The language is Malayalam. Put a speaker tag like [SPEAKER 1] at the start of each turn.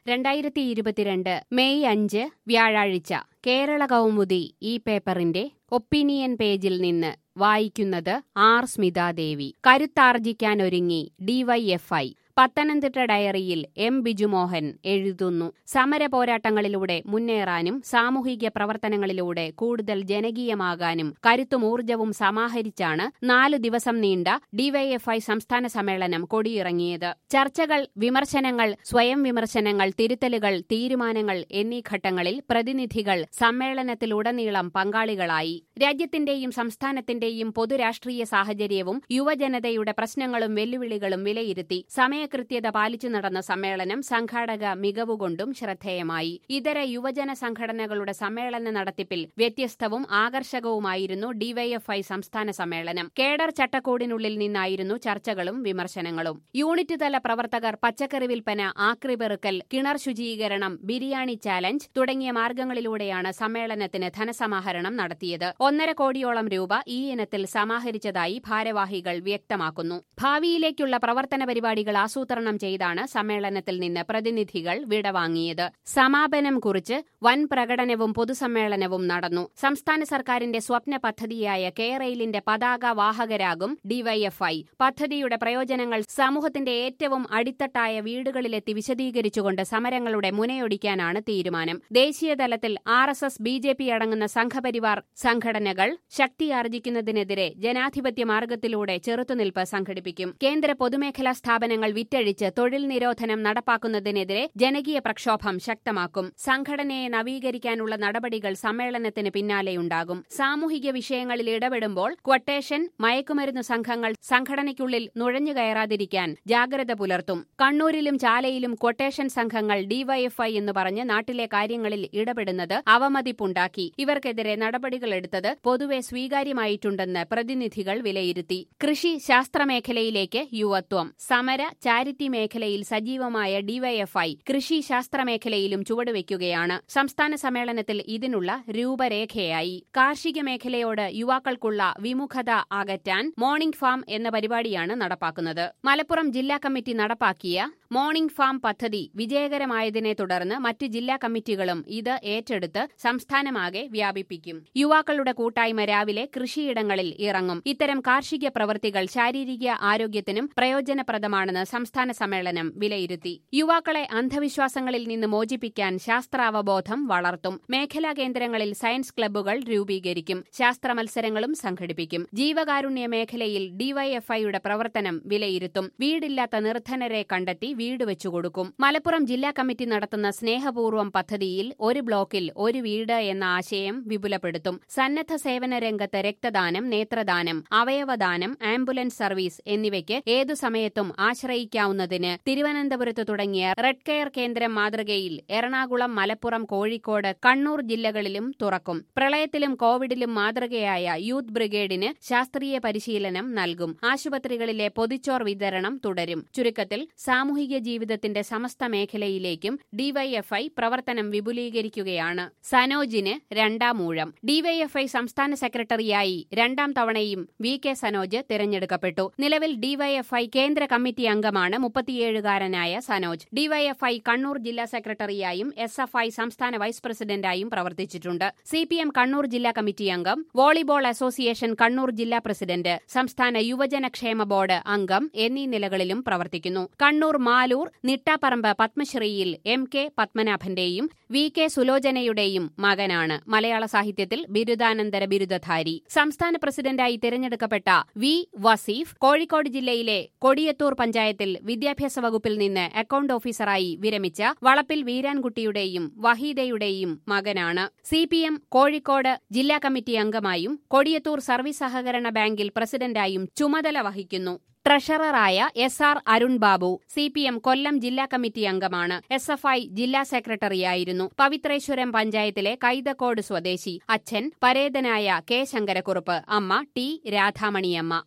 [SPEAKER 1] രണ്ടായിരത്തി ഇരുപത്തിരണ്ട് മെയ് അഞ്ച് വ്യാഴാഴ്ച കേരള കൗമുദി ഈ പേപ്പറിന്റെ ഒപ്പീനിയൻ പേജിൽ നിന്ന് വായിക്കുന്നത് ആർ സ്മിതാദേവി കരുത്താർജിക്കാനൊരുങ്ങി ഡിവൈഎഫ്ഐ പത്തനംതിട്ട ഡയറിയിൽ എം ബിജുമോഹൻ എഴുതുന്നു സമര പോരാട്ടങ്ങളിലൂടെ മുന്നേറാനും സാമൂഹിക പ്രവർത്തനങ്ങളിലൂടെ കൂടുതൽ ജനകീയമാകാനും കരുത്തും ഊർജവും സമാഹരിച്ചാണ് നാലു ദിവസം നീണ്ട ഡിവൈഎഫ്ഐ സംസ്ഥാന സമ്മേളനം കൊടിയിറങ്ങിയത് ചർച്ചകൾ വിമർശനങ്ങൾ സ്വയം വിമർശനങ്ങൾ തിരുത്തലുകൾ തീരുമാനങ്ങൾ എന്നീ ഘട്ടങ്ങളിൽ പ്രതിനിധികൾ സമ്മേളനത്തിലുടനീളം പങ്കാളികളായി രാജ്യത്തിന്റെയും സംസ്ഥാനത്തിന്റെയും പൊതുരാഷ്ട്രീയ സാഹചര്യവും യുവജനതയുടെ പ്രശ്നങ്ങളും വെല്ലുവിളികളും വിലയിരുത്തി സമയകൃത്യത പാലിച്ചു നടന്ന സമ്മേളനം സംഘാടക മികവുകൊണ്ടും ശ്രദ്ധേയമായി ഇതര യുവജന സംഘടനകളുടെ സമ്മേളന നടത്തിപ്പിൽ വ്യത്യസ്തവും ആകർഷകവുമായിരുന്നു ഡിവൈഎഫ്ഐ സംസ്ഥാന സമ്മേളനം കേഡർ ചട്ടക്കൂടിനുള്ളിൽ നിന്നായിരുന്നു ചർച്ചകളും വിമർശനങ്ങളും യൂണിറ്റ് തല പ്രവർത്തകർ പച്ചക്കറി വിൽപ്പന ആക്രിപെറുക്കൽ കിണർ ശുചീകരണം ബിരിയാണി ചാലഞ്ച് തുടങ്ങിയ മാർഗങ്ങളിലൂടെയാണ് സമ്മേളനത്തിന് ധനസമാഹരണം നടത്തിയത് ഒന്നര കോടിയോളം രൂപ ഈ ഇനത്തിൽ സമാഹരിച്ചതായി ഭാരവാഹികൾ വ്യക്തമാക്കുന്നു ഭാവിയിലേക്കുള്ള പ്രവർത്തന പരിപാടികൾ ആസൂത്രണം ചെയ്താണ് സമ്മേളനത്തിൽ നിന്ന് പ്രതിനിധികൾ വിടവാങ്ങിയത് സമാപനം കുറിച്ച് വൻ പ്രകടനവും പൊതുസമ്മേളനവും നടന്നു സംസ്ഥാന സർക്കാരിന്റെ സ്വപ്ന പദ്ധതിയായ കെ റെയിലിന്റെ പതാക വാഹകരാകും ഡിവൈഎഫ്ഐ പദ്ധതിയുടെ പ്രയോജനങ്ങൾ സമൂഹത്തിന്റെ ഏറ്റവും അടിത്തട്ടായ വീടുകളിലെത്തി വിശദീകരിച്ചുകൊണ്ട് സമരങ്ങളുടെ മുനയൊടിക്കാനാണ് തീരുമാനം ദേശീയതലത്തിൽ R S S B J P അടങ്ങുന്ന സംഘപരിവാർ സംഘടനകൾ ശക്തിയാർജിക്കുന്നതിനെതിരെ ജനാധിപത്യ മാർഗത്തിലൂടെ ചെറുത്തുനിൽപ്പ് സംഘടിപ്പിക്കും കേന്ദ്ര പൊതുമേഖലാ സ്ഥാപനങ്ങൾ വിറ്റഴിച്ച് തൊഴിൽ നിരോധനം നടപ്പാക്കുന്നതിനെതിരെ ജനകീയ പ്രക്ഷോഭം ശക്തമാക്കും സംഘടനയെ നവീകരിക്കാനുള്ള നടപടികൾ സമ്മേളനത്തിന് പിന്നാലെയുണ്ടാകും സാമൂഹിക വിഷയങ്ങളിൽ ഇടപെടുമ്പോൾ ക്വട്ടേഷൻ മയക്കുമരുന്ന് സംഘങ്ങൾ സംഘടനയ്ക്കുള്ളിൽ നുഴഞ്ഞുകയറാതിരിക്കാൻ ജാഗ്രത പുലർത്തും കണ്ണൂരിലും ചാലയിലും ക്വട്ടേഷൻ സംഘങ്ങൾ ഡിവൈഎഫ്ഐ എന്ന് പറഞ്ഞ് നാട്ടിലെ കാര്യങ്ങളിൽ ഇടപെടുന്നത് അവമതിപ്പുണ്ടാക്കി ഇവർക്കെതിരെ നടപടികളെടുത്തത് പൊതുവെ സ്വീകാര്യമായിട്ടുണ്ടെന്ന് പ്രതിനിധികൾ വിലയിരുത്തി കൃഷി ശാസ്ത്രമേഖലയിലേക്ക് യുവത്വം സമര ചാരിറ്റി മേഖലയിൽ സജീവമായ ഡിവൈഎഫ്ഐ കൃഷി ശാസ്ത്രമേഖലയിലും ചുവടുവെക്കുകയാണ് സംസ്ഥാന സമ്മേളനത്തിൽ ഇതിനുള്ള രൂപരേഖയായി കാർഷിക മേഖലയോട് യുവാക്കൾക്കുള്ള വിമുഖത അകറ്റാൻ മോർണിംഗ് ഫാം എന്ന പരിപാടിയാണ് നടപ്പാക്കുന്നത് മലപ്പുറം ജില്ലാ കമ്മിറ്റി നടപ്പാക്കിയ മോർണിംഗ് ഫാം പദ്ധതി വിജയകരമായതിനെ തുടർന്ന് മറ്റ് ജില്ലാ കമ്മിറ്റികളും ഇത് ഏറ്റെടുത്ത് സംസ്ഥാനമാകെ വ്യാപിപ്പിക്കും യുവാക്കളുടെ കൂട്ടായ്മ രാവിലെ കൃഷിയിടങ്ങളിൽ ഇറങ്ങും ഇത്തരം കാർഷിക പ്രവൃത്തികൾ ശാരീരിക ആരോഗ്യത്തിനും പ്രയോജനപ്രദമാണെന്ന് സംസ്ഥാന സമ്മേളനം വിലയിരുത്തി യുവാക്കളെ അന്ധവിശ്വാസങ്ങളിൽ നിന്ന് മോചിപ്പിക്കാൻ ശാസ്ത്രാവബോധം വളർത്തും മേഖലാ കേന്ദ്രങ്ങളിൽ സയൻസ് ക്ലബ്ബുകൾ രൂപീകരിക്കും ശാസ്ത്ര മത്സരങ്ങളും സംഘടിപ്പിക്കും ജീവകാരുണ്യ മേഖലയിൽ ഡിവൈഎഫ്ഐയുടെ പ്രവർത്തനം വിലയിരുത്തും വീടില്ലാത്ത നിർധനരെ കണ്ടെത്തി വീട് വെച്ചുകൊടുക്കും മലപ്പുറം ജില്ലാ കമ്മിറ്റി നടത്തുന്ന സ്നേഹപൂർവ്വം പദ്ധതിയിൽ ഒരു ബ്ലോക്കിൽ ഒരു വീട് എന്ന ആശയം വിപുലപ്പെടുത്തും സന്നദ്ധ സേവന രംഗത്ത് രക്തദാനം നേത്രദാനം അവയവദാനം ആംബുലൻസ് സർവീസ് എന്നിവയ്ക്ക് ഏതു സമയത്തും ആശ്രയിക്കാവുന്നതിന് തിരുവനന്തപുരത്ത് തുടങ്ങിയ റെഡ് കെയർ കേന്ദ്രം മാതൃകയിൽ എറണാകുളം മലപ്പുറം കോഴിക്കോട് കണ്ണൂർ ജില്ലകളിലും തുറക്കും പ്രളയത്തിലും കോവിഡിലും മാതൃകയായ യൂത്ത് ബ്രിഗേഡിന് ശാസ്ത്രീയ പരിശീലനം നൽകും ആശുപത്രികളിലെ പൊതിച്ചോർ വിതരണം തുടരും ചുരുക്കത്തിൽ സാമൂഹിക ജീവിതത്തിന്റെ സമസ്ത മേഖലയിലേക്കും ഡിവൈഎഫ്ഐ പ്രവർത്തനം വിപുലീകരിക്കുകയാണ് സനോജിന് രണ്ടാം ഊഴം ഡിവൈഎഫ്ഐ സംസ്ഥാന സെക്രട്ടറിയായി രണ്ടാം തവണയും വി കെ സനോജ് തിരഞ്ഞെടുക്കപ്പെട്ടു നിലവിൽ ഡിവൈഎഫ്ഐ കേന്ദ്ര കമ്മിറ്റി അംഗമാണ് മുപ്പത്തിയേഴുകാരനായ സനോജ് ഡിവൈഎഫ്ഐ കണ്ണൂർ ജില്ലാ സെക്രട്ടറിയായും എസ് എഫ് ഐ സംസ്ഥാന വൈസ് പ്രസിഡന്റായും പ്രവർത്തിച്ചിട്ടുണ്ട് സി പി എം കണ്ണൂർ ജില്ലാ കമ്മിറ്റി അംഗം വോളിബോൾ അസോസിയേഷൻ കണ്ണൂർ ജില്ലാ പ്രസിഡന്റ് സംസ്ഥാന യുവജനക്ഷേമ ബോർഡ് അംഗം എന്നീ നിലകളിലും പ്രവർത്തിക്കുന്നു കണ്ണൂർ മാലൂർ നിട്ടാപ്പറമ്പ് പത്മശ്രീയിൽ എം കെ പത്മനാഭന്റെയും വി കെ സുലോചനയുടെയും മകനാണ് മലയാള സാഹിത്യത്തിൽ ബിരുദാനന്തര ബിരുദധാരി സംസ്ഥാന പ്രസിഡന്റായി തിരഞ്ഞെടുക്കപ്പെട്ട വി വസീഫ് കോഴിക്കോട് ജില്ലയിലെ കൊടിയത്തൂർ പഞ്ചായത്തിൽ വിദ്യാഭ്യാസ വകുപ്പിൽ നിന്ന് അക്കൌണ്ട് ഓഫീസറായി വിരമിച്ച വളപ്പിൽ വീരാൻകുട്ടിയുടെയും വഹീദയുടെയും മകനാണ് സി പി എം കോഴിക്കോട് ജില്ലാ കമ്മിറ്റി അംഗമായും കൊടിയത്തൂർ സർവീസ് സഹകരണ ബാങ്കിൽ പ്രസിഡന്റായും ചുമതല വഹിക്കുന്നു ട്രഷററായ S R Arun Babu C P M Kollam ജില്ലാ കമ്മിറ്റി അംഗമാണ് എസ് എഫ് ഐ ജില്ലാ സെക്രട്ടറിയായിരുന്നു പവിത്രേശ്വരം പഞ്ചായത്തിലെ കൈതക്കോട് സ്വദേശി അച്ഛൻ പരേതനായ കെ ശങ്കരക്കുറുപ്പ് അമ്മ ടി രാധാമണിയമ്മ